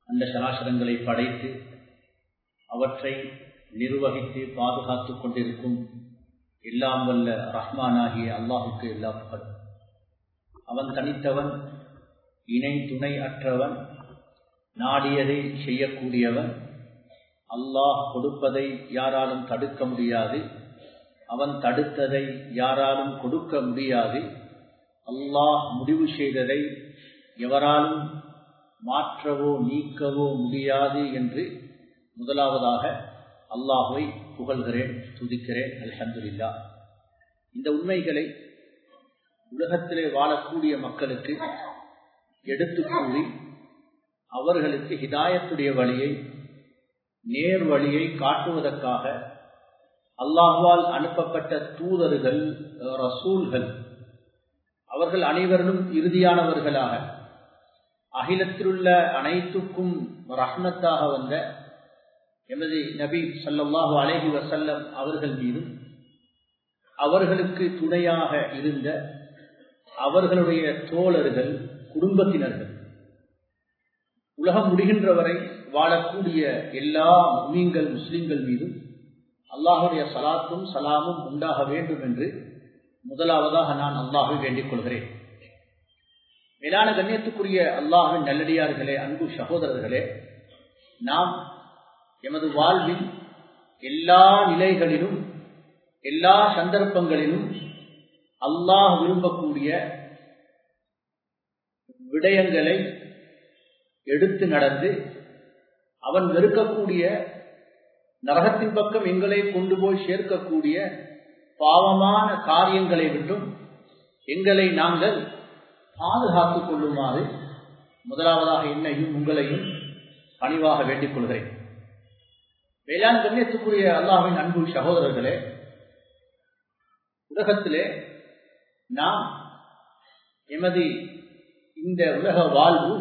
அந்த சராசரங்களை படைத்து அவற்றை நிர்வகித்து பாதுகாத்துக் கொண்டிருக்கும் எல்லாம் வல்ல ரஹ்மானாகிய அல்லாஹுக்கு எல்லா புகழ் அவன் தனித்தவன் இணை துணை அற்றவன் நாடியதை செய்யக்கூடியவன் அல்லாஹ் கொடுப்பதை யாராலும் தடுக்க முடியாது அவன் தடுத்ததை யாராலும் கொடுக்க முடியாது அல்லாஹ் முடிவு செய்ததை எவராலும் மாற்றவோ நீக்கவோ முடியாது என்று முதலாவதாக அல்லாஹுவை புகழ்கிறேன் துதிக்கிறேன் அல்ஹந்துல்லா இந்த உண்மைகளை உலகத்திலே வாழக்கூடிய மக்களுக்கு எடுத்து கூறி அவர்களுக்கு ஹிதாயத்துடைய வழியை நேர் வழியை காட்டுவதற்காக அல்லாஹுவால் அனுப்பப்பட்ட தூதர்கள் ரசூல்கள் அவர்கள் அனைவரும் இறுதியானவர்களாக அகிலத்திலுள்ள அனைத்துக்கும் ரஹ்மத்தாக வந்த எமது நபி சல்லாஹு அலஹி வசல்லம் அவர்கள் மீதும் அவர்களுக்கு துணையாக இருந்த அவர்களுடைய தோழர்கள் குடும்பத்தினர்கள் உலகம் முடிகின்ற வரை வாழக்கூடிய எல்லா மீன்கள் முஸ்லிம்கள் மீதும் அல்லாஹுடைய சலாத்தும் சலாமும் உண்டாக வேண்டும் என்று முதலாவதாக நான் அல்லாஹை வேண்டிக் கொள்கிறேன் மேலான கண்ணியத்துக்குரிய அல்லாஹின் நல்லடியார்களே அன்பு சகோதரர்களே நாம் எமது வாழ்வில் எல்லா நிலைகளிலும் எல்லா சந்தர்ப்பங்களிலும் அல்லாஹ் விரும்பக்கூடிய விடயங்களை எடுத்து நடந்து அவன் வெறுக்கக்கூடிய நரகத்தின் பக்கம் எங்களை கொண்டு போய் சேர்க்கக்கூடிய பாவமான காரியங்களை விட்டும் எங்களை நாங்கள் பாதுகாத்துக் கொள்ளுமாறு முதலாவதாக என்னையும் உங்களையும் பணிவாக வேண்டிக் கொள்கிறேன் வேளாண் கண்ணியத்துக்குரிய அல்லாஹின் அன்பு சகோதரர்களே உலகத்திலே நாம் எமது இந்த உலக வாழ்வு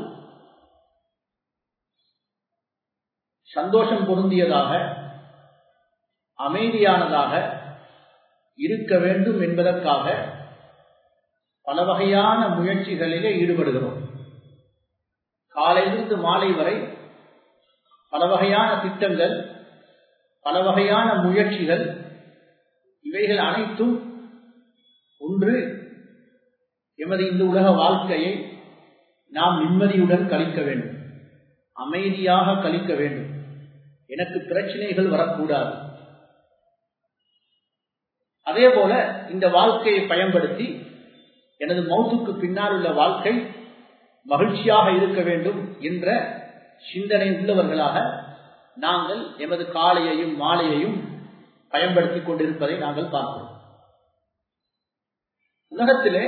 சந்தோஷம் பொருந்தியதாக அமைதியானதாக இருக்க வேண்டும் என்பதற்காக பல வகையான முயற்சிகளிலே ஈடுபடுகிறோம் காலையிலிருந்து மாலை வரை பல வகையான திட்டங்கள் பல வகையான முயற்சிகள் இவைகள் அனைத்தும் ஒன்று எமது இந்த உலக வாழ்க்கையை நாம் நிம்மதியுடன் கழிக்க வேண்டும் அமைதியாக கழிக்க வேண்டும் எனக்கு பிரச்சனைகள் வரக்கூடாது அதே போல இந்த வாழ்க்கையை பயன்படுத்தி எனது மௌத்துக்கு பின்னால் உள்ள வாழ்க்கை மகிழ்ச்சியாக இருக்க வேண்டும் என்ற சிந்தனை உள்ளவர்களாக நாங்கள் எமது காலையையும் மாலையையும் பயன்படுத்திக் கொண்டிருப்பதை நாங்கள் பார்க்கிறோம் உலகத்திலே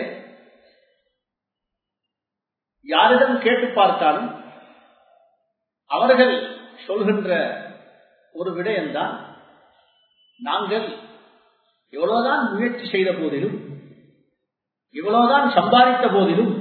யாரிடம் கேட்டு பார்த்தாலும் அவர்கள் சொல்கின்ற ஒரு விடயம்தான் நாங்கள் எவ்வளவுதான் முயற்சி செய்த போதிலும் எவ்வளவுதான் சம்பாதித்த போதிலும்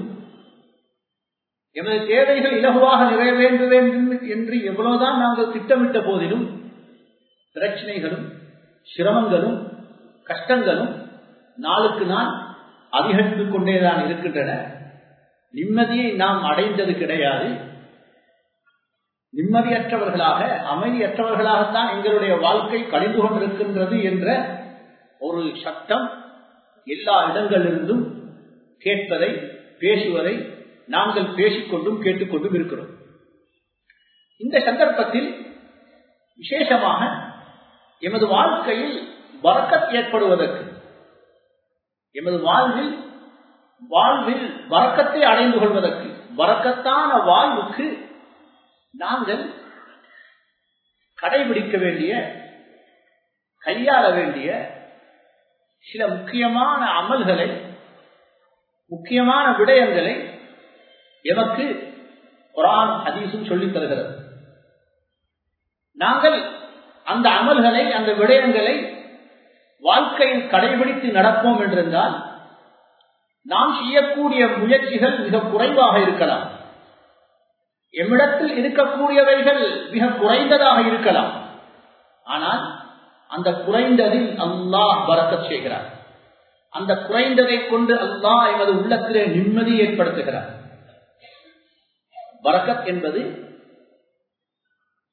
எமது தேவைகள் இலகுவாக நிறைவேற்ற வேண்டும் என்று எவ்வளவுதான் நாங்கள் திட்டமிட்ட போதிலும் பிரச்சனைகளும் சிரமங்களும் கஷ்டங்களும் நாளுக்கு நாள் அதிகரித்துக் கொண்டேதான் இருக்கின்றன நிம்மதியை நாம் அடைந்தது கிடையாது நிம்மதியற்றவர்களாக அமைதியற்றவர்களாகத்தான் எங்களுடைய வாழ்க்கை கழிந்து கொண்டிருக்கின்றது என்ற ஒரு சட்டம் எல்லா இடங்களிலிருந்தும் கேட்பதை பேசுவதை நாங்கள் பேசிக்கொண்டும் கேட்டுக்கொண்டும் இருக்கிறோம் இந்த சந்தர்ப்பத்தில் விசேஷமாக எமது வாழ்க்கையில் வரக்கத் ஏற்படுவதற்கு எமது வாழ்வில் வாழ்வில் வரக்கத்தை அடைந்து கொள்வதற்கு வரக்கத்தான வாழ்வுக்கு நாங்கள் கடைபிடிக்க வேண்டிய கையாள வேண்டிய சில முக்கியமான அமல்களை முக்கியமான விடயங்களை எமக்கு குரான் ஹதீஸும் சொல்லித் தருகிறது நாங்கள் அந்த அமல்களை அந்த விடயங்களை வாழ்க்கையில் கடைபிடித்து நடப்போம் என்றிருந்தால் நாம் செய்யக்கூடிய முயற்சிகள் மிக குறைவாக இருக்கலாம் எம்மிடத்தில் இருக்கக்கூடியவைகள் மிக குறைந்ததாக இருக்கலாம் ஆனால் அந்த குறைந்ததில் அல்லாஹ் பறக்க செய்கிறார் அந்த குறைந்ததை கொண்டு அல்லாஹ் எமது உள்ளத்திலே நிம்மதி ஏற்படுத்துகிறார் பரக்கத் என்பது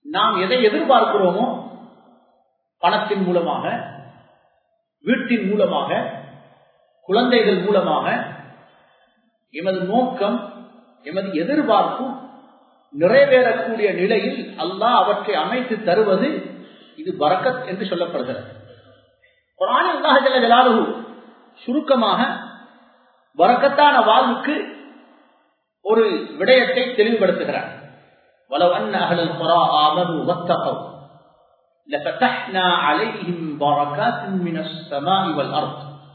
நாம் எதை எதிர்பார்க்கிறோமோ பணத்தின் மூலமாக வீட்டின் மூலமாக குழந்தைகள் மூலமாக எமது நோக்கம் எமது எதிர்பார்ப்பும் நிறைவேறக்கூடிய நிலையில் அல்லாஹ் அவற்றை அமைத்து தருவது இது பரக்கத் என்று சொல்லப்படுகிறது குரான் அல்லாஹ் ஜலாலு சுருக்கமாக வரக்கத்தான வாழ்வுக்கு ஒரு விடயத்தை தெளிவுபடுத்துகிறார் ولو أن أهل القرى آمنوا واتقوا لفتحنا عليهم بركات من السماء والأرض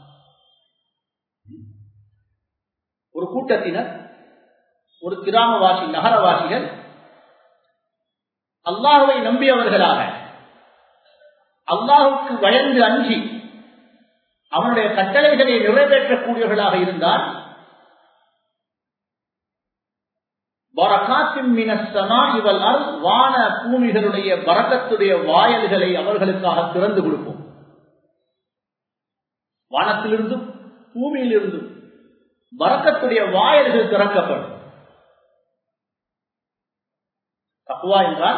ஒரு கூட்டத்தினர் ஒரு கிராமவாசி நகரவாசிகள் அல்லாஹுவை நம்பியவர்களாக அல்லாஹுக்கு பயந்து அஞ்சி அவனுடைய கட்டளைகளை நிறைவேற்றக்கூடியவர்களாக இருந்தால் வான பூமிகளுடைய பறக்கத்துடைய வாயல்களை அவர்களுக்காக திறந்து கொடுப்போம் வானத்திலிருந்தும் பூமியிலிருந்தும் பறக்கத்துடைய வாயல்கள் திறக்கப்படும் தக்குவா என்றால்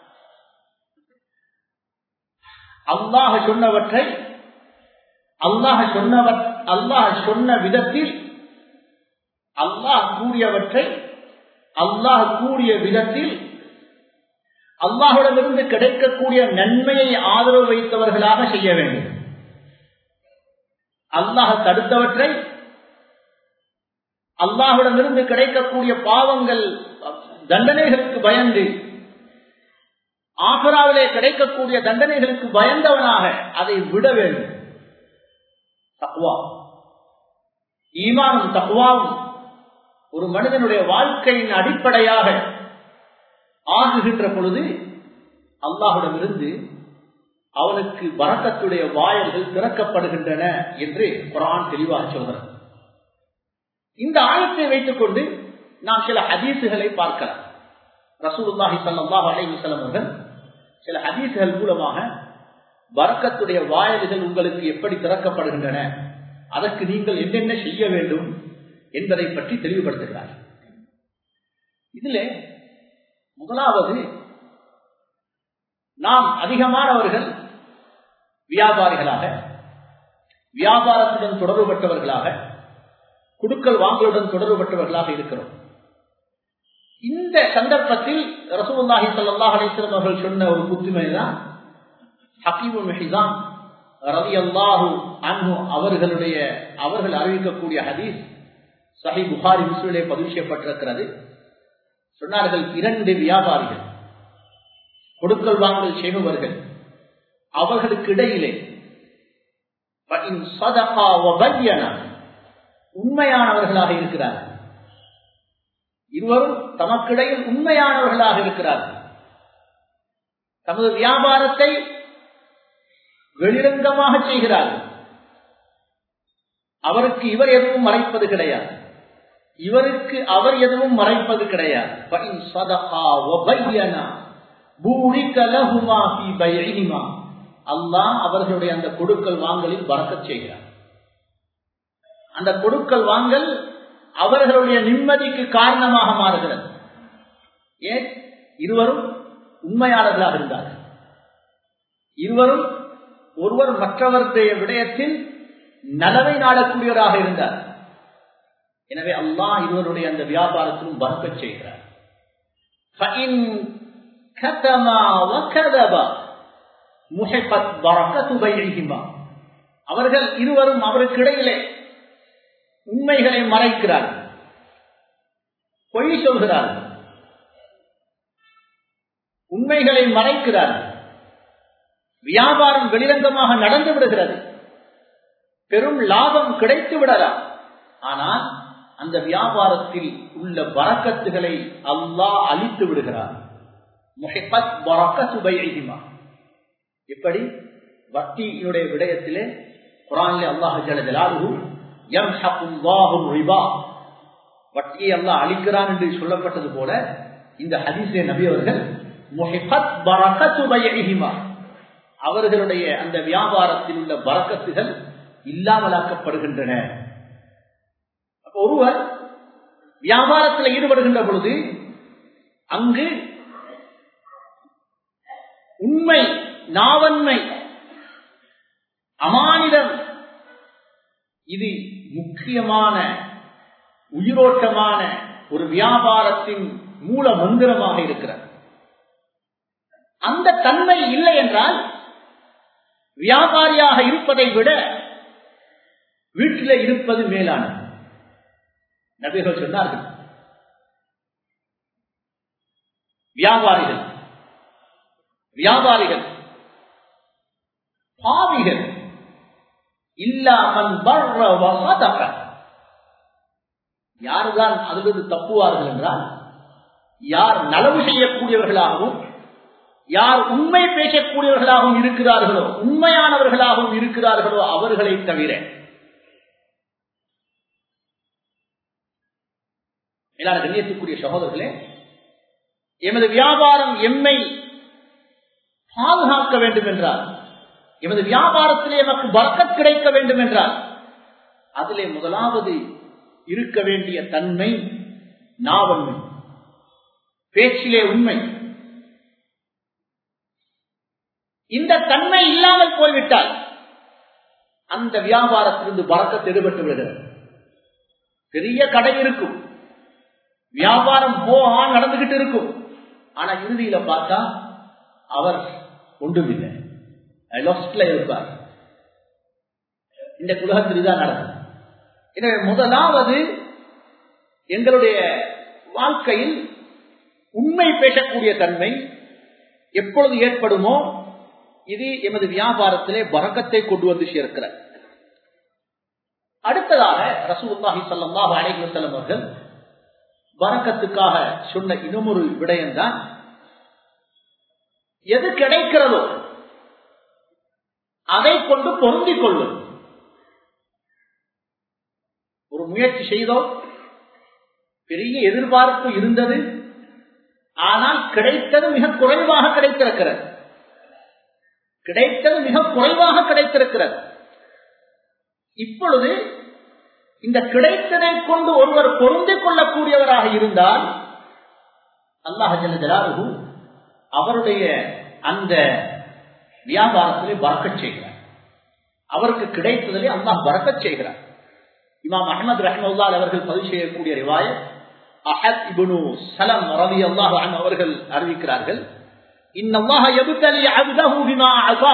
அல்லாஹ் சொன்னவற்றை அல்லாஹ் சொன்னவர் அல்லாஹ் சொன்ன விதத்தில் அல்லாஹ் கூறியவற்றை அல்லாஹ் கூறிய விதத்தில் அல்லாஹுடமிருந்து கிடைக்கக்கூடிய நன்மையை ஆதரவு வைத்தவர்களாக செய்ய வேண்டும் அல்லாஹ் தடுத்தவற்றை அல்லாஹுடமிருந்து கிடைக்கக்கூடிய பாவங்கள் தண்டனைகளுக்கு பயந்து ஆசராவிலே கிடைக்கக்கூடிய தண்டனைகளுக்கு பயந்தவனாக அதை விட வேண்டும் தக்குவா ஈமானும் தக்குவாவும் ஒரு மனிதனுடைய வாழ்க்கையின் அடிப்படையாக ஆகுகின்ற பொழுது அல்லாஹுடமிருந்து அவனுக்கு வரக்கத்துடைய வாயல்கள் திறக்கப்படுகின்றன என்று குரான் தெளிவாக சொல்கிறது இந்த ஆயத்தை வைத்துக் கொண்டு நாம் சில ஹதீசுகளை பார்க்கலாம் ரசூலுல்லாஹி சல்லாஹ் அலைவசலம் அவர்கள் சில ஹதீசுகள் மூலமாக வரக்கத்துடைய வாயல்கள் உங்களுக்கு எப்படி திறக்கப்படுகின்றன அதற்கு நீங்கள் என்னென்ன செய்ய வேண்டும் என்பதை பற்றி தெளிவுபடுத்துகிறார் இதில் முதலாவது நாம் அதிகமானவர்கள் வியாபாரிகளாக வியாபாரத்துடன் தொடர்புபட்டவர்களாக குடுக்கல் வாங்கலுடன் தொடர்புபட்டவர்களாக இருக்கிறோம் இந்த சந்தர்ப்பத்தில் ரசூலுல்லாஹி ஸல்லல்லாஹு அலைஹி வஸல்லம் அவர்கள் சொன்ன ஒரு புத்துமை தான் ஹக்கீமுல் மிஹிசான் ரலியல்லாஹு அன்ஹு அவர்களுடைய அவர்கள் அறிவிக்கக்கூடிய ஹதீஸ் சஹி புகாரி முஸ்லிலே பதிவு செய்யப்பட்டிருக்கிறது சொன்னார்கள் இரண்டு வியாபாரிகள் கொடுக்கல் வாங்கல் செய்பவர்கள் அவர்களுக்கு இடையிலே உண்மையானவர்களாக இருக்கிறார்கள் இருவரும் தமக்கிடையில் உண்மையானவர்களாக இருக்கிறார்கள் தமது வியாபாரத்தை வெளிரங்கமாக செய்கிறார்கள் அவருக்கு இவர் எதுவும் மறைப்பது கிடையாது இவருக்கு அவர் எதுவும் மறைப்பது கிடையாது அல்லாஹ் அவர்களுடைய அந்த கொடுக்கல் வாங்கலில் பறக்க செய்கிறார் அந்த கொடுக்கல் வாங்கல் அவர்களுடைய நிம்மதிக்கு காரணமாக மாறுகிறது ஏன் இருவரும் உண்மையாளர்களாக இருந்தார்கள் இருவரும் ஒருவர் மற்றவருடைய விடயத்தில் நலவை நாடக்கூடியவராக இருந்தார் எனவே அல்லாஹ் இருவருடைய அந்த வியாபாரத்திலும் பறக்க செய்கிறார் அவர்கள் இருவரும் அவருக்கு இடையிலே உண்மைகளை மறைக்கிறார்கள் பொய் சொல்கிறார்கள் உண்மைகளை மறைக்கிறார்கள் வியாபாரம் வெளிரங்கமாக நடந்து விடுகிறது பெரும் லாபம் கிடைத்து விடலாம் ஆனால் அந்த வியாபாரத்தில் உள்ள வரக்கத்துகளை அல்லாஹ் அழித்து விடுகிறார் எப்படி வட்டியினுடைய விடயத்திலே குரானிலே அல்லாஹ் ஜலஜலாலு வட்டியை அல்லாஹ் அழிக்கிறான் என்று சொல்லப்பட்டது போல இந்த ஹதீசே நபி அவர்கள் அவர்களுடைய அந்த வியாபாரத்தில் உள்ள வரக்கத்துகள் இல்லாமலாக்கப்படுகின்றன ஒருவர் வியாபாரத்தில் ஈடுபடுகின்ற பொழுது அங்கு உண்மை நாவன்மை அமானிதம் இது முக்கியமான உயிரோட்டமான ஒரு வியாபாரத்தின் மூல மந்திரமாக இருக்கிறது அந்த தன்மை இல்லை என்றால் வியாபாரியாக இருப்பதை விட வீட்டில் இருப்பது மேலானது நபிகள் சொன்னார்கள் வியாபாரிகள் வியாபாரிகள் பாவிகள் இல்லாமல் யாருதான் அதிலிருந்து தப்புவார்கள் என்றால் யார் நலவு செய்யக்கூடியவர்களாகவும் யார் உண்மை பேசக்கூடியவர்களாகவும் இருக்கிறார்களோ உண்மையானவர்களாகவும் இருக்கிறார்களோ அவர்களை தவிர எல்லாரும் கண்ணியத்துக்குரிய சகோதரர்களே எமது வியாபாரம் எம்மை பாதுகாக்க வேண்டும் என்றால் எமது வியாபாரத்திலே எமக்கு வர்க்க கிடைக்க வேண்டும் என்றால் அதிலே முதலாவது இருக்க வேண்டிய தன்மை நாவன்மை பேச்சிலே உண்மை இந்த தன்மை இல்லாமல் போய்விட்டால் அந்த வியாபாரத்திலிருந்து வரக்க எடுபட்டு விடுகிறது பெரிய கடை இருக்கும் வியாபாரம் போகா நடந்துகிட்டு இருக்கும் ஆனா இறுதியில பார்த்தா அவர் ஒன்றுமில்லை லொஸ்ட்ல இருப்பார் இந்த குலகத்தில் தான் நடக்கும் எனவே முதலாவது எங்களுடைய வாழ்க்கையில் உண்மை பேசக்கூடிய தன்மை எப்பொழுது ஏற்படுமோ இது எமது வியாபாரத்திலே வரக்கத்தை கொண்டு வந்து சேர்க்கிறார் அடுத்ததாக ரசூல்லாஹி சல்லாஹ் அலைஹி வஸல்லம் அவர்கள் வரக்கத்துக்காக சொன்ன இன்னொரு விடயம்தான் எது கிடைக்கிறதோ அதை கொண்டு பொருந்திக் கொள்வது ஒரு முயற்சி செய்தோம் பெரிய எதிர்பார்ப்பு இருந்தது ஆனால் கிடைத்தது மிக குறைவாக கிடைத்திருக்கிறது கிடைத்தது மிக குறைவாக கிடைத்திருக்கிறது இப்பொழுது இந்த கிடைத்ததை கொண்டு ஒருவர் பொருந்திக் கொள்ளக்கூடியவராக இருந்தால் அல்லாஹ் ஜலாலு அவருடைய அந்த வியாபாரத்திலே வரக்கச் செய்கிறார் அவருக்கு கிடைத்ததிலே அல்லாஹ் வரக்கச் செய்கிறார் இமாம் அஹமது ரஹ்மல்லால் அவர்கள் பதிவு செய்யக்கூடிய ரிவாய அஹத் இபுனு சலம் ரவி அல்லாஹ் அவர்கள் அறிவிக்கிறார்கள் இன்னல்லாஹ யபுதலி அப்தஹு பிமா அஸா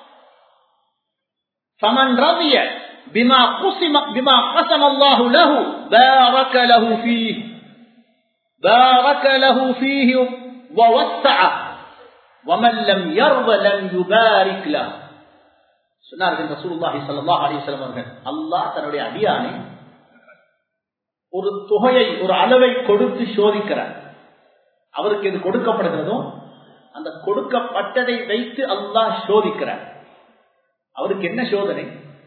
ஃபமன் ரதிய بما قسم بما قسم الله له بارك له فيه بارك له فيه ووسعه ومن لم يرض لم يبارك له சொன்னார்கள் ரசூலுல்லாஹி ஸல்லல்லாஹு அலைஹி வஸல்லம் அவர்கள் அல்லாஹ் தன்னுடைய அடியானை ஒரு தொகையை ஒரு அளவை கொடுத்து சோதிக்கிறார் அவருக்கு எது கொடுக்கப்படுகிறதோ அந்த கொடுக்கப்பட்டதை வைத்து அல்லாஹ் சோதிக்கிறார் அவருக்கு என்ன சோதனை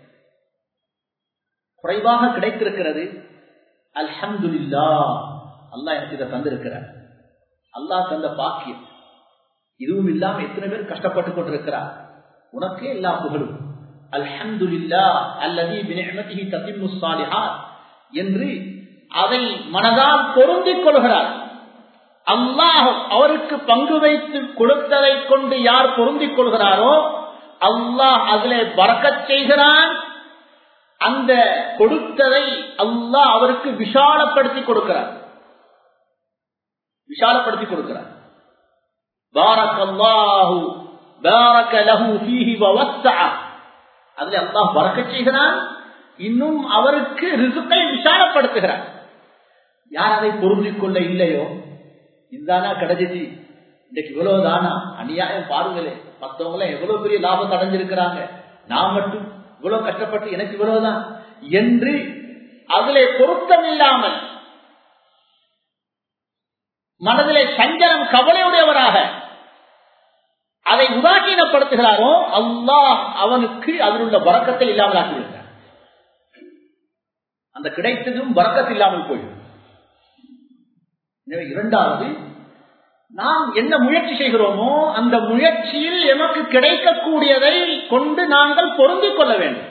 குறைவாக கிடைத்திருக்கிறது அல்ஹம்துல்லா அல்லாஹ் எனக்கு இதை தந்திருக்கிறார் அல்லாஹ் தந்த பாக்கியம் இதுவும் இல்லாம எத்தனை பேர் கஷ்டப்பட்டு கொண்டிருக்கிறார் உனக்கே எல்லா புகழும் அல்ஹம்துல்லா அல்லது பினிமதிஹி தத்திம்மு சாலிஹாத் என்று அதை மனதால் பொருந்திக் கொள்கிறார் அல்லாஹ் அவருக்கு பங்கு வைத்து கொடுத்ததை கொண்டு யார் பொருந்திக் கொள்கிறாரோ அல்லாஹ் அதிலே வரக்கச் செய்கிறான் அந்த கொடுத்ததை அல்லாஹ் அவருக்கு விஷாலப்படுத்தி கொடுக்கிறார் விஷாலப்படுத்தி கொடுக்கிறார் பாரக் அல்லாஹு பாரக லஹு ஃபீஹி வவஸ்ஸஅ அதில் அல்லாஹ் வரக்கச் செய்கிறான் இன்னும் அவருக்கு ரிசுக்கை விஷாலப்படுத்துகிறார் யார் அதை பொருந்திக் கொள்ள இல்லையோ இதுதானா கிடைச்சிச்சு இன்னைக்கு இவ்வளவு தானா அநியாயம் பாருங்களே மற்றவங்கள எவ்வளவு பெரிய லாபத்தை அடைஞ்சிருக்கிறாங்க நான் மட்டும் இவ்வளவு கஷ்டப்பட்டு எனக்கு இவ்வளவுதான் என்று அதிலே பொருத்தம் இல்லாமல் மனதிலே சஞ்சலம் கவலையுடையவராக அதை உதாசீனப்படுத்துகிறாரோ அல்லாஹ் அவனுக்கு அதில் உள்ள வரக்கத்தை இல்லாமல் ஆக்கிவிடுகிறார் அந்த கிடைத்ததும் வரக்கத்து இல்லாமல் போயிடும் எனவே இரண்டாவது நாம் என்ன முயற்சி செய்கிறோமோ அந்த முயற்சியில் எமக்கு கிடைக்கக்கூடியதை கொண்டு நாங்கள் பொருந்திக் கொள்ள வேண்டும்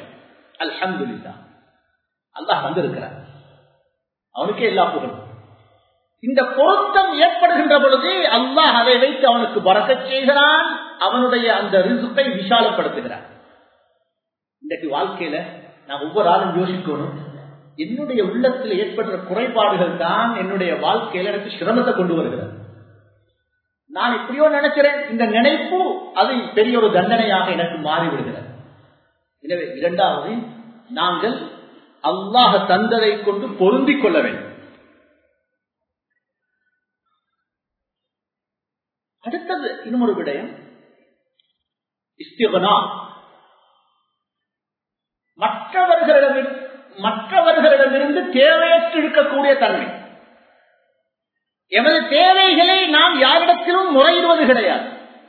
அல்ஹம்துல்லா அல்லாஹ் வந்திருக்கிறார் அவனுக்கே எல்லா புகழும் இந்த பொருத்தம் ஏற்படுகின்ற பொழுது அல்லாஹ் அதை வைத்து அவனுக்கு பறக்கச் செய்கிறான் அவனுடைய அந்த ரிசுக்கை விஷாலப்படுத்துகிறான் இன்றைக்கு வாழ்க்கையில நான் ஒவ்வொரு ஆளும் யோசிக்கணும் என்னுடைய உள்ளத்தில் ஏற்படுற குறைபாடுகள் தான் என்னுடைய வாழ்க்கையில எனக்கு சிரமத்தை கொண்டு வருகிறது நான் எப்படியோ நினைக்கிறேன் இந்த நினைப்பு அது பெரிய ஒரு தண்டனையாக எனக்கு மாறிவிடுகிறது எனவே இரண்டாவது நாங்கள் அல்லாஹ தந்ததை கொண்டு பொருந்திக் கொள்ள வேண்டும் அடுத்தது இன்னொரு விடயம் இஸ்திகனா மற்றவர்களிடம் மற்றவர்களிடமிருந்து தேவையற்று இருக்கக்கூடிய தன்மை எமது தேவைகளை நாம் யாரிடத்திலும் முறையிடுவது கிடையாது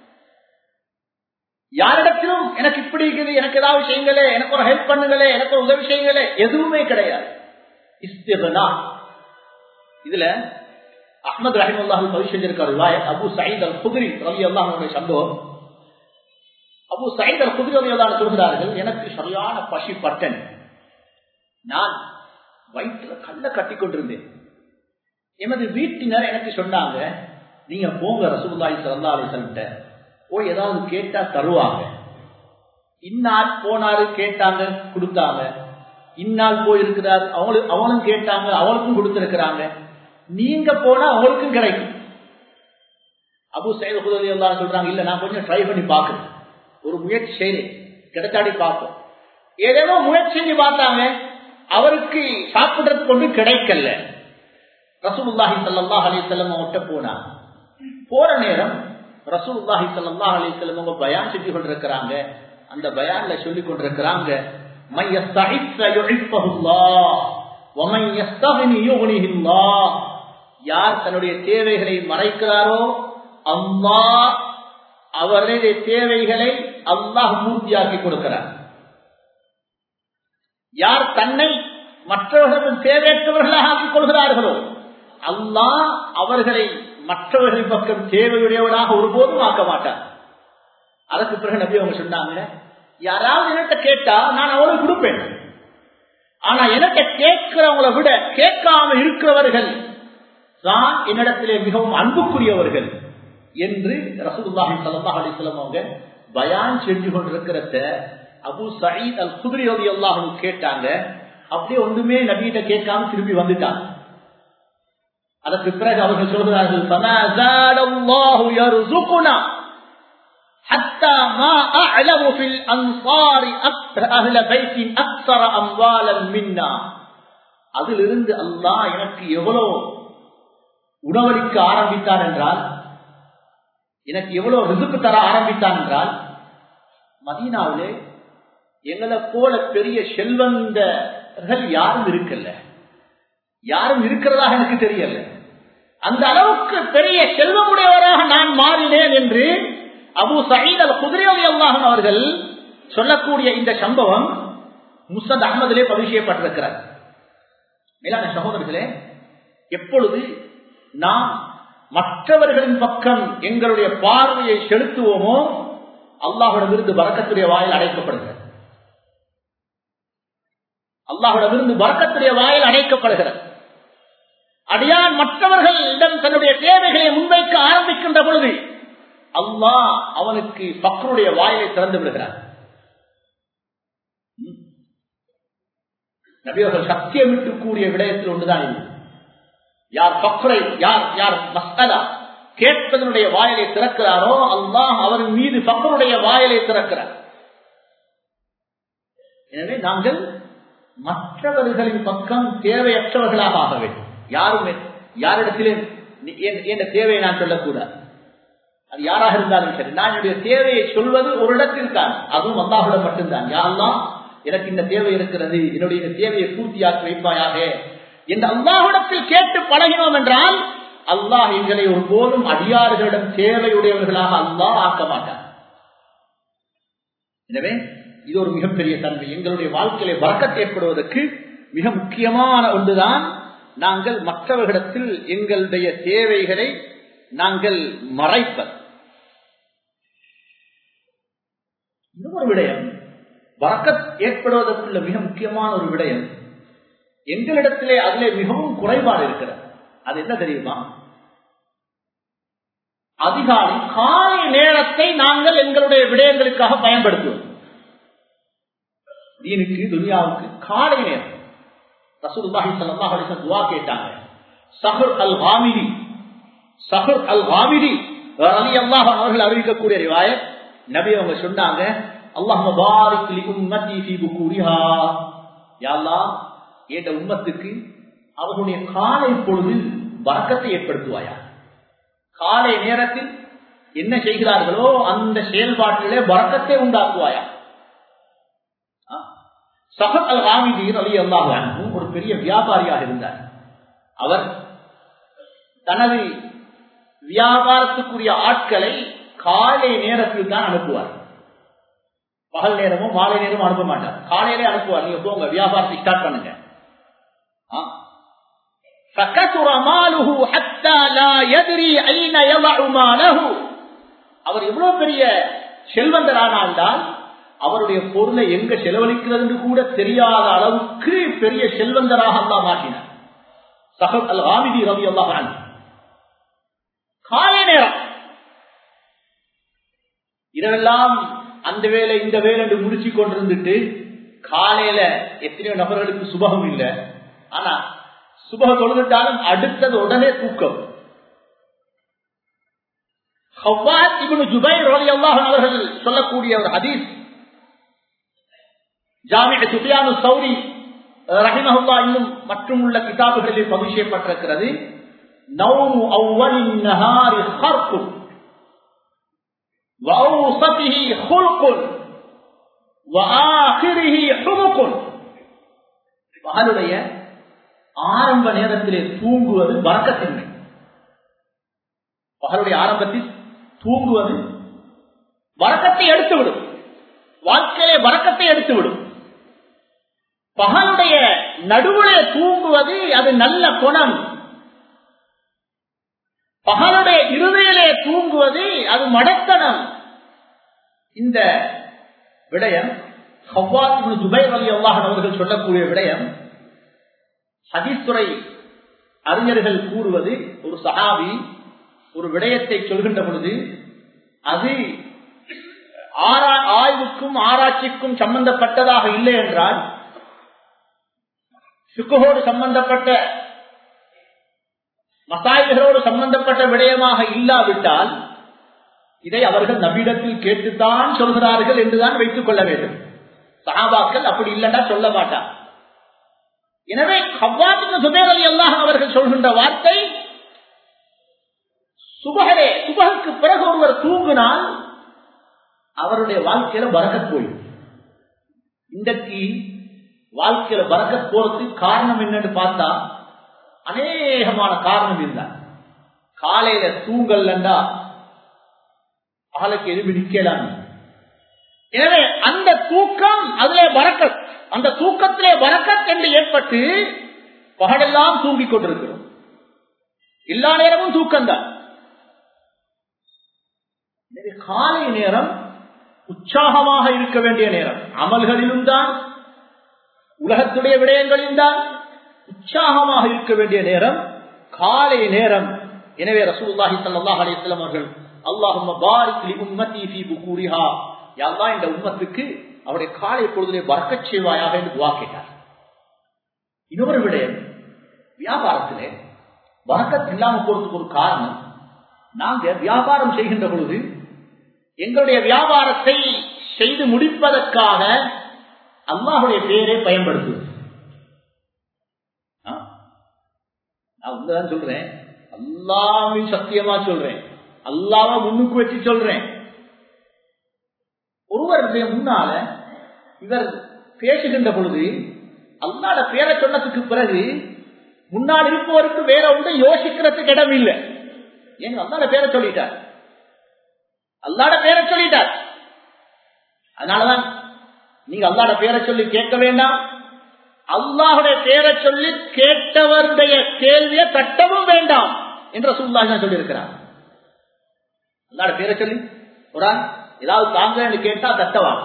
யாரிடத்திலும் எனக்கு இப்படி இருக்குது எனக்கு ஏதாவது செய்யுங்களே எனக்கு ஒரு ஹெல்ப் பண்ணுங்களே எனக்கு ஒரு உதவி செய்யுங்களே எதுவுமே கிடையாது இஸ்திகனா இதுல அஹமது ரஹிமுல்லாஹு பதிவு செஞ்சிருக்காரு அபு சயித் அல் குதிரி ரவி அல்லாஹனுடைய சம்பவம் அபு சயித் அல் குதிரி ரவி அல்லாஹ் சொல்கிறார்கள் எனக்கு சரியான பசி பட்டன் நான் வயிற்றுல கல்ல கட்டி கொண்டிருந்தேன் எமது வீட்டினர் எனக்கு சொன்னாங்க நீங்க போங்க ரசூல்லாய் சல்லா அலிசல்கிட்ட போய் ஏதாவது கேட்டா தருவாங்க இந்நாள் போனாரு கேட்டாங்க கொடுத்தாங்க இந்நாள் போய் இருக்கிறார் அவங்களுக்கு அவனும் கேட்டாங்க அவளுக்கும் கொடுத்திருக்கிறாங்க நீங்க போனா அவங்களுக்கும் கிடைக்கும் அபு சைத புதவி எல்லாம் சொல்றாங்க இல்ல நான் கொஞ்சம் ட்ரை பண்ணி பாக்குறேன் ஒரு முயற்சி செய்றேன் கிடைச்சாடி பார்ப்போம் ஏதேதோ முயற்சி செஞ்சு பார்த்தாங்க அவருக்கு சாப்பிடுறது கொண்டு கிடைக்கல ரசூலுல்லாஹி சல்லாஹ் அலிசல்லம் அவங்ககிட்ட போனா போற நேரம் ரசூலுல்லாஹி சல்லாஹ் அலிசல்லம் அவங்க பயான் செஞ்சு கொண்டிருக்கிறாங்க அந்த பயான்ல சொல்லி கொண்டிருக்கிறாங்க யார் தன்னுடைய தேவைகளை மறைக்கிறாரோ அம்மா அவருடைய தேவைகளை அல்லாஹ் மூர்த்தியாக்கி கொடுக்கிறார் யார் தன்னை மற்றவர்களும் தேவையற்றவர்களாக ஆக்கிக் கொள்கிறார்களோ அல்லாஹ் அவர்களை மற்றவர்களின் பக்கம் தேவையுடையவனாக ஒருபோதும் ஆக்க மாட்டார் அதற்கு பிறகு நபி அவங்க சொன்னாங்க யாராவது என்கிட்ட கேட்டா நான் அவளுக்கு கொடுப்பேன் ஆனா எனக்கு கேட்கிறவங்களை விட கேட்காம இருக்கிறவர்கள் தான் என்னிடத்திலே மிகவும் அன்புக்குரியவர்கள் என்று ரசூலுல்லாஹி ஸல்லல்லாஹு அலைஹி வஸல்லம் அவங்க பயான் செஞ்சு கொண்டிருக்கிறத அபு சயீத் அல் குத்ரி ரலியல்லாஹு அன்ஹு கேட்டாங்க அப்படியே ஒன்றுமே நபியிட்ட கேட்காம திரும்பி வந்துட்டாங்க அதற்கு பிறகு அவர்கள் சொல்கிறார்கள் فَمَا زَادَ اللَّهُ يَرْزُقُنَا حتى ما أعلم في الأنصار أهل بيت أكثر أموالا منا அதிலிருந்து அல்லாஹ் எனக்கு எவ்வளவு உணவளிக்க ஆரம்பித்தார் என்றால் எனக்கு எவ்வளவு ரிசுக்கு தர ஆரம்பித்தான் என்றால் மதீனாவிலே எங்களை போல பெரிய செல்வந்தர்கள் யாரும் இருக்கல்ல யாரும் இருக்கிறதாக எனக்கு தெரியல அந்த அளவுக்கு பெரிய செல்வமுடையவராக நான் மாறினேன் என்று அபு சயீத் அல் குதிரை அல்லாஹன் அவர்கள் சொல்லக்கூடிய இந்த சம்பவம் முசத் அகமதிலே பதிவு செய்யப்பட்டிருக்கிறார் மேலான சகோதரர்களே எப்பொழுது நாம் மற்றவர்களின் பக்கம் எங்களுடைய பார்வையை செலுத்துவோமோ அல்லாஹிடமிருந்து வரக்கத்துடைய வாயில் அடைக்கப்படுகிறது அல்லாஹிடமிருந்து வரக்கத்துடைய வாயில் அடைக்கப்படுகிறது அடியான் மற்றவர்களிடம் தன்னுடைய தேவைகளை முன்வைக்க ஆரம்பிக்கின்ற பொழுது அல்லாஹ் அவனுக்கு பக்ருடைய வாயிலை திறந்து விடுகிறார் நபியவர்கள் சத்தியமிட்டு கூடிய விடயத்தில் ஒன்றுதான் இது யார் பக்ரை யார் யார் மஸ்தலா கேட்பதனுடைய வாயிலை திறக்கிறாரோ அல்லாஹ் அவரின் மீது பக்ருடைய வாயிலை திறக்கிறார் எனவே நாங்கள் மற்றவர்களின் பக்கம் தேவையற்றவர்களாக ஆக வேண்டும் யாருமே யாரிடத்திலே என்ற தேவையை நான் சொல்லக்கூடாது அது யாராக இருந்தாலும் சரி நான் என்னுடைய தேவையை சொல்வது ஒரு இடத்தில் தான் அதுவும் அல்லாஹுடன் மட்டும்தான் யாரெல்லாம் எனக்கு இந்த தேவை இருக்கிறது என்னுடைய இந்த தேவையை பூர்த்தியாக்கி வைப்பாயாக என்று அல்லாஹிடத்தில் கேட்டு பழகினோம் என்றால் அல்லாஹ் எங்களை ஒரு போதும் அடியார்களிடம் தேவையுடையவர்களாக அல்லாஹ் ஆக்க மாட்டார் எனவே இது ஒரு மிகப்பெரிய தன்மை எங்களுடைய வாழ்க்கையில வரக்கத்தை ஏற்படுவதற்கு மிக முக்கியமான ஒன்றுதான் நாங்கள் மற்றவர்களிடத்தில் எங்களுடைய தேவைகளை நாங்கள் மறைப்பது இன்னொரு விடயம் வரக்கத் ஏற்படுவதற்குள்ள மிக முக்கியமான ஒரு விடயம் எங்களிடத்திலே அதிலே மிகவும் குறைபாடு இருக்கிறது அது என்ன தெரியுமா அதிகாலை காலை நேரத்தை நாங்கள் எங்களுடைய விடயங்களுக்காக பயன்படுத்துவோம் தீனுக்கு துனியாவுக்கு காலை நேரம் ரசூலுல்லாஹி ஸல்லல்லாஹு அலைஹி வஸல்லம் துஆ கேட்டாங்க சஹர் அல் ஹாமிதி சஹர் அல் ஹாமிதி ரலியல்லாஹு அவர்கள் அறிவிக்கக்கூடிய ரிவாயத் நபி அவங்க சொன்னாங்க அல்லாஹ் பாரிக் லி உம்மத்தி ஃபீ புகூரிஹா யா அல்லாஹ் என்ற உம்மத்துக்கு அவர்களுடைய காலை பொழுதில் வரக்கத்தை ஏற்படுத்துவாயா காலை நேரத்தில் என்ன செய்கிறார்களோ அந்த செயல்பாட்டிலே வரக்கத்தை உண்டாக்குவாயா சஹத் அல் ஹாமிதீர் அலி அல்லாஹ் ஒரு பெரிய வியாபாரியாக இருந்தார் அவர் தனது வியாபாரத்துக்குரிய ஆட்களை காலை நேரத்தில் தான் அனுப்புவார் பகல் நேரமும் மாலை நேரமும் அனுப்ப மாட்டார் காலையிலே அனுப்புவார் நீங்க போங்க வியாபாரத்தை ஸ்டார்ட் பண்ணுங்க அவர் எவ்வளவு பெரிய செல்வந்தரானால் அவருடைய பொருளை எங்க செலவழிக்கிறது கூட தெரியாத அளவுக்கு பெரிய செல்வந்தராக அல்லா மாற்றினார் சஹத் அல் ஹாமிதி ரவி அல்லாஹான் காலை நேரம் இரவெல்லாம் அந்த வேலை இந்த வேலை என்று முடிச்சு கொண்டிருந்துட்டு காலையில எத்தனையோ நபர்களுக்கு சுபகம் இல்லை ஆனா சுபகம் தொழுதுட்டாலும் அடுத்தது உடனே தூக்கம் அவர்கள் சொல்லக்கூடிய ஒரு ஹதீஸ் ஜாமிய சுபியானு சௌரி ரஹிமஹுல்லா இன்னும் மற்றும் உள்ள கிதாபுகளில் பதிவு செய்யப்பட்டிருக்கிறது நௌமு அவ்வளின் நஹாரி ஹர்குன் وأوسطه خلق وآخره حمق பகலுடைய ஆரம்ப நேரத்திலே தூங்குவது வரக்கத்தின்மை பகலுடைய ஆரம்பத்தில் தூங்குவது வரக்கத்தை எடுத்துவிடும் வாழ்க்கையிலே வரக்கத்தை எடுத்துவிடும் பகலுடைய நடுவிலே தூங்குவது அது நல்ல குணம் பகலுடைய இறுதியிலே தூங்குவது அது மடத்தனம் இந்த விடயம் துபைர் அலி அல்லாஹன் அவர்கள் சொல்லக்கூடிய விடயம் ஹதீஸ்துறை அறிஞர்கள் கூறுவது ஒரு சஹாபி ஒரு விடயத்தை சொல்கின்ற பொழுது அது ஆய்வுக்கும் ஆராய்ச்சிக்கும் சம்பந்தப்பட்டதாக இல்லை என்றால் சுக்கோடு சம்பந்தப்பட்ட மசாய்களோடு சம்பந்தப்பட்ட விடயமாக இல்லாவிட்டால் இதை அவர்கள் நபிடத்தில் கேட்டுத்தான் சொல்கிறார்கள் என்றுதான் வைத்துக் கொள்ள வேண்டும் சகாபாக்கள் அப்படி இல்லைன்னா சொல்ல மாட்டார் எனவே ஹவ்வாத்துக்கு சுபேர் அலி அல்லாஹ் அவர்கள் சொல்கின்ற வார்த்தை சுபகரே சுபகுக்கு பிறகு ஒருவர் தூங்கினால் அவருடைய வாழ்க்கையில பறக்கத் போயிடும் இன்றைக்கு வாழ்க்கையில பறக்கத் போறதுக்கு காரணம் என்னன்னு பார்த்தா அநேகமான காரணம் இருந்தார் காலையில தூங்கல்லண்டா பகலுக்கு எதுவும் நிக்கலாம் எனவே அந்த தூக்கம் அதுல வரக்கத் அந்த தூக்கத்திலே வரக்கத் என்று ஏற்பட்டு பகலெல்லாம் தூங்கிக் கொண்டிருக்கிறோம் எல்லா நேரமும் தூக்கம்தான் காலை நேரம் உற்சாகமாக இருக்க வேண்டிய நேரம் அமல்களிலும் தான் உலகத்துடைய விடயங்களிலும் தான் உற்சாகமாக இருக்க வேண்டிய நேரம் காலை நேரம் எனவே ரசூலுல்லாஹி ஸல்லல்லாஹு அலைஹி வஸல்லம் அவர்கள் அல்லாஹும்ம பாரிக் லி உம்மத்தி ஃபீ புகூரிஹா யா அல்லாஹ் இந்த உம்மத்துக்கு அவருடைய காலை பொழுதிலே பறக்கச் செய்வாயாக என்று துஆ கேட்டார் இன்னொரு விடயம் வியாபாரத்திலே பறக்கத் இல்லாம போறதுக்கு ஒரு காரணம் நாங்க வியாபாரம் செய்கின்ற பொழுது எங்களுடைய வியாபாரத்தை செய்து முடிப்பதற்காக அல்லாஹுடைய பெயரை பயன்படுத்துவது நான் உண்மைதான் சொல்றேன் அல்லாவின் சத்தியமா சொல்றேன் அல்லாவ முன்னுக்கு வச்சு சொல்றேன் ஒருவருடைய முன்னால இவர் பேசுகின்ற பொழுது அல்லாட பேரை சொன்னதுக்கு பிறகு முன்னால் இருப்பவருக்கு வேற ஒன்று யோசிக்கிறதுக்கு இடம் இல்லை ஏங்க அல்லாட பேரை சொல்லிட்டார் அல்லாட பேரை சொல்லிட்டார் அதனாலதான் நீங்க அல்லாட பேரை சொல்லி கேட்க வேண்டாம் அல்லாஹுடைய பேரை சொல்லி கேட்டவருடைய கேள்வியை தட்டவும் வேண்டாம் என்ற சூழ்நிலை சொல்லியிருக்கிறார் அல்லாட பேரை சொல்லி ஒரு ஏதாவது தாங்க கேட்டா தட்டவா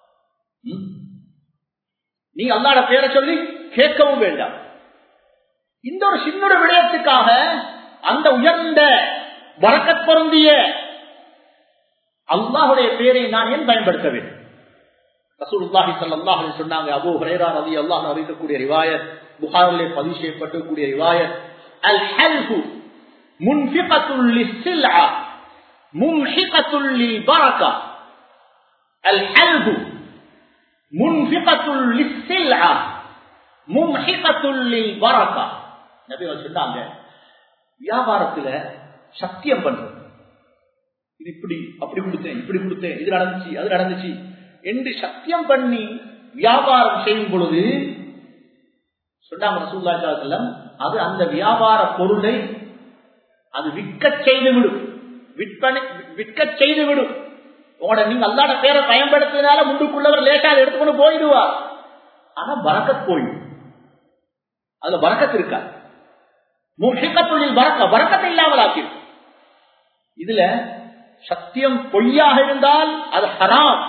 நீங்க அல்லாட பேரை சொல்லி கேட்கவும் வேண்டாம் இந்த ஒரு சின்ன விடயத்துக்காக அந்த உயர்ந்த வரக்கத் பொருந்திய அல்லாஹுடைய பேரை நான் ஏன் பயன்படுத்த வேண்டும் ரசூலுல்லாஹி ஸல்லல்லாஹு அலைஹி சொன்னாங்க அபூ ஹுரைரா ரலியல்லாஹு அன்ஹு அறிவிக்கக்கூடிய ரிவாயத் புகாரிலே பதிவு செய்யப்பட்டிருக்கக்கூடிய ரிவாயத் அல் ஹல்ஹு முன்ஃபிகத்துல் லிஸ்ஸில்ஆ மும்ஹிகத்துல் லில்பரக்கா அல் ஹல்ஹு முன்ஃபிகத்துல் லிஸ்ஸில்ஆ மும்ஹிகத்துல் லில்பரக்கா நபி அவர்கள் சொன்னாங்க வியாபாரத்துல சத்தியம் பண்றது இது இப்படி அப்படி கொடுத்தேன் இப்படி கொடுத்தேன் இது நடந்துச்சு அது நடந்துச்சு என்று சத்தியம் பண்ணி வியாபாரம் செய்யும் பொழுது சொன்னாங்க ரசூல்லாச்சாரம் அது அந்த வியாபார பொருளை அது விற்க செய்து விடும் விற்பனை விற்க செய்து விடும் உங்களோட நீங்க அல்லாட பேரை பயன்படுத்தினால முன்னுக்குள்ளவர் லேட்டா எடுத்துக்கொண்டு போயிடுவார் ஆனா பறக்கத் போயிடும் அதுல பறக்கத் இருக்கா முஷிக்கத்துள்ளில் பறக்க பறக்கத்தை இல்லாமல் ஆக்கிடும் இதுல சத்தியம் பொய்யாக இருந்தால் அது ஹராம்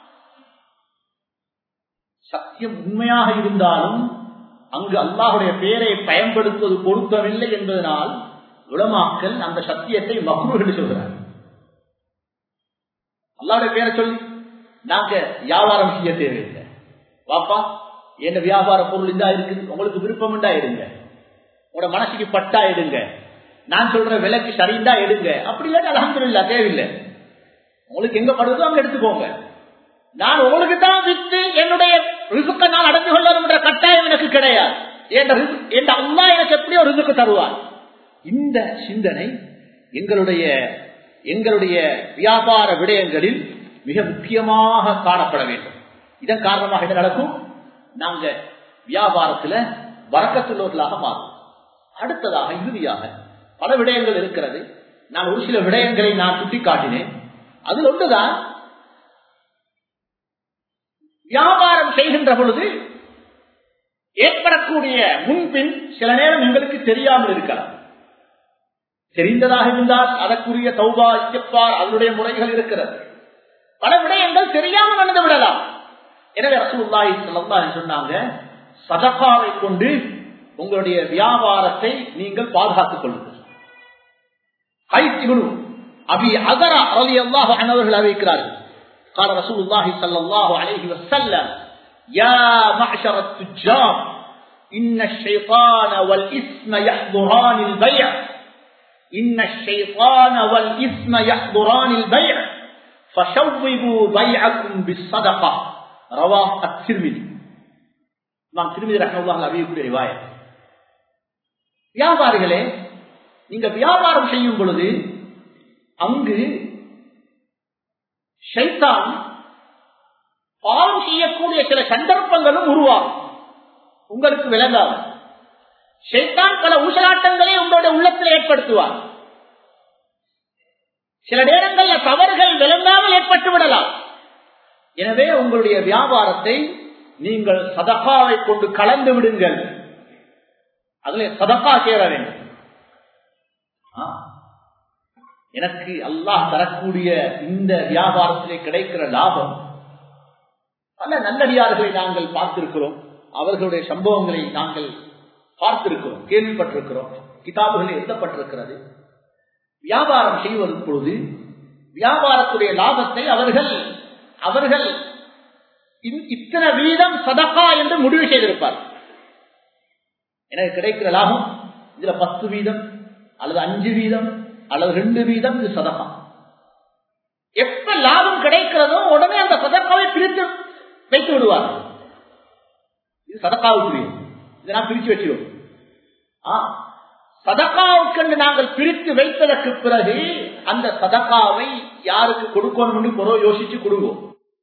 சத்தியம் உண்மையாக இருந்தாலும் அங்கு அல்லாஹுடைய பெயரை பயன்படுத்துவது பொருத்தமில்லை என்பதனால் உலமாக்கல் அந்த சத்தியத்தை மகுர்கள் சொல்கிறார் அல்லாவுடைய பேரை சொல்லி நாங்க வியாபாரம் செய்ய தேவையில்லை வாப்பா என்ன வியாபார பொருள் இதா இருக்குது உங்களுக்கு விருப்பம் உண்டா எடுங்க உங்களோட மனசுக்கு பட்டா எடுங்க நான் சொல்ற விலைக்கு சரிந்தா எடுங்க அப்படி இல்லாட்டி அலமதுல்லா தேவையில்லை உங்களுக்கு எங்க படுதோ அங்க எடுத்துக்கோங்க நான் உங்களுக்கு தான் வித்து என்னுடைய ரிசுக்க நான் அடைந்து கொள்ளணும்ன்ற கட்டாயம் எனக்கு கிடையாது என் அல்லா எனக்கு எப்படியோ ரிசுக்கு தருவார் இந்த சிந்தனை எங்களுடைய எங்களுடைய வியாபார விடயங்களில் மிக முக்கியமாக காணப்பட வேண்டும் இதன் காரணமாக என்ன நடக்கும் நாங்க வியாபாரத்துல வரக்கத்துள்ளவர்களாக மாறும் அடுத்ததாக இறுதியாக பல விடயங்கள் இருக்கிறது நான் ஒரு சில விடயங்களை நான் சுட்டி காட்டினேன் அதில் ஒன்றுதான் வியாபாரம் செய்கின்ற பொழுது ஏற்படக்கூடிய முன்பின் சில நேரம் எங்களுக்கு தெரியாமல் இருக்கலாம் தெரிந்ததாக இருந்தால் அதற்குரிய தௌபா இச்சப்பார் அதனுடைய முறைகள் இருக்கிறது பல விடயங்கள் தெரியாமல் நடந்து விடலாம் எனவே ரசூல்லாய் சொன்னாங்க சதகாவை கொண்டு உங்களுடைய வியாபாரத்தை நீங்கள் பாதுகாத்துக் கொள்ளுங்கள் அபி அகரா அலி அல்லாஹ் அனவர்கள் அறிவிக்கிறார்கள் قال رسول الله صلى الله عليه وسلم يا معشر التجار إن الشيطان والإثم يحضران البيع إن الشيطان والإثم يحضران البيع فشوبوا بيعكم بالصدقة رواه الترمذي இமாம் திருமதி ரஹ்மல்லாஹ் அறியக்கூடிய ரிவாயத் வியாபாரிகளே நீங்க வியாபாரம் செய்யும் பொழுது அங்கு ஷைத்தான் பாவம் செய்யக்கூடிய சில சந்தர்ப்பங்களும் உருவாகும் உங்களுக்கு விளங்காது ஷைத்தான் பல ஊசலாட்டங்களை உங்களுடைய உள்ளத்தில் ஏற்படுத்துவார் சில நேரங்களில் தவறுகள் விளங்காமல் ஏற்பட்டு விடலாம் எனவே உங்களுடைய வியாபாரத்தை நீங்கள் சதகாவை கொண்டு கலந்து விடுங்கள் அதுல சதகா சேர வேண்டும் எனக்கு அல்லாஹ் தரக்கூடிய இந்த வியாபாரத்திலே கிடைக்கிற லாபம் பல நல்லடியார்களை நாங்கள் பார்த்திருக்கிறோம் அவர்களுடைய சம்பவங்களை நாங்கள் பார்த்திருக்கிறோம் கேள்விப்பட்டிருக்கிறோம் கிதாபுகளில் எழுதப்பட்டிருக்கிறது வியாபாரம் செய்வது பொழுது வியாபாரத்துடைய லாபத்தை அவர்கள் அவர்கள் இத்தனை வீதம் சதகா என்று முடிவு செய்திருப்பார் எனக்கு கிடைக்கிற லாபம் இதுல பத்து வீதம் அல்லது அஞ்சு வீதம் அல்லது ரெண்டு வீதம் இது சதகா எப்ப லாபம் கிடைக்கிறதோ உடனே அந்த சதக்காவை பிரித்து வைத்து விடுவார் இது சதக்காவுக்கு இதை நான் பிரிச்சு வச்சிருவோம் சதக்காவுக்கு நாங்கள் பிரித்து வைத்ததற்கு பிறகு அந்த சதக்காவை யாருக்கு கொடுக்கணும்னு பொருள் யோசிச்சு கொடுவோம்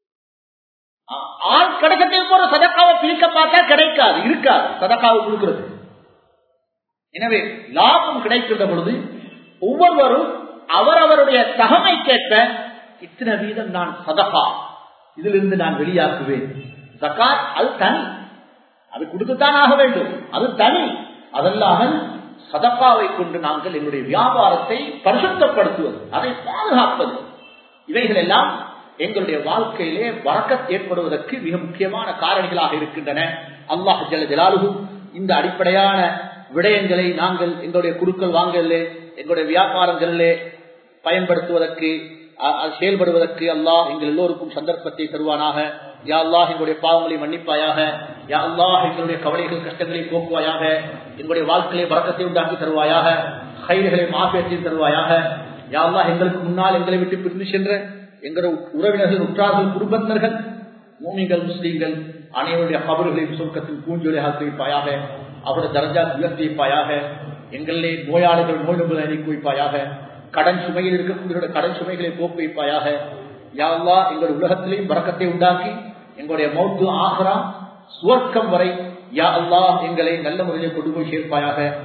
ஆள் கிடைக்கத்தில் போற சதக்காவை பிரிக்க பார்த்தா கிடைக்காது இருக்காது சதக்காவை கொடுக்கிறது எனவே லாபம் கிடைக்கின்ற பொழுது ஒவ்வொருவரும் அவரவருடைய தகமை கேட்ப இத்தனை வீதம் நான் சதகா இதிலிருந்து நான் வெளியாக்குவேன் ஜக்காத் அது தனி அது கொடுத்துத்தான் ஆக வேண்டும் அது தனி அதல்லாமல் சதக்காவை கொண்டு நாங்கள் எங்களுடைய வியாபாரத்தை பரிசுத்தப்படுத்துவது அதை பாதுகாப்பது இவைகள் எல்லாம் எங்களுடைய வாழ்க்கையிலே வழக்கத் ஏற்படுவதற்கு மிக முக்கியமான காரணிகளாக இருக்கின்றன அல்லாஹ் ஜல ஜலாலுகு இந்த அடிப்படையான விடயங்களை நாங்கள் எங்களுடைய குழுக்கள் வாங்கலே எங்களுடைய வியாபாரங்களிலே பயன்படுத்துவதற்கு அ- அ- செயல்படுவதற்கு அல்லாஹ் எங்கள் எல்லோருக்கும் சந்தர்ப்பத்தை தருவானாக யா அல்லாஹ் எங்களுடைய பாவங்களை மன்னிப்பாயாக யா அல்லாஹ் எங்களுடைய கவலைகள் கஷ்டங்களை போக்குவாயாக எங்களுடைய வாழ்க்கையை வரக்கத்தை உண்டாக்கி தருவாயாக கைதுகளை மாபியத்தை தருவாயாக யா அல்லாஹ் எங்களுக்கு முன்னால் எங்களை விட்டு பிரிந்து சென்ற எங்களுடைய உறவினர்கள் உற்றார்கள் குடும்பத்தினர்கள் மூமிகள் முஸ்லீம்கள் அனைவருடைய கபறுகளின் சொர்க்கத்தில் பூஞ்சொலி ஆக்கி வைப்பாயாக அவருடைய தரஜா உயர்த்தி வைப்பாயாக எங்களிலே நோயாளிகள் நோய் நோய்களை நீக்கி வைப்பாயாக கடன் சுமையில் இருக்கக்கூடிய கடன் சுமைகளை போக்கு வைப்பாயாக யாழ்லா எங்களுடைய உலகத்திலேயும் வரக்கத்தை உண்டாக்கி எங்களுடைய மௌத்து ஆகரா சுவர்க்கம் வரை யா அல்லாஹ் எங்களை நல்ல முறையில் கொண்டு போய் சேர்ப்பாயாக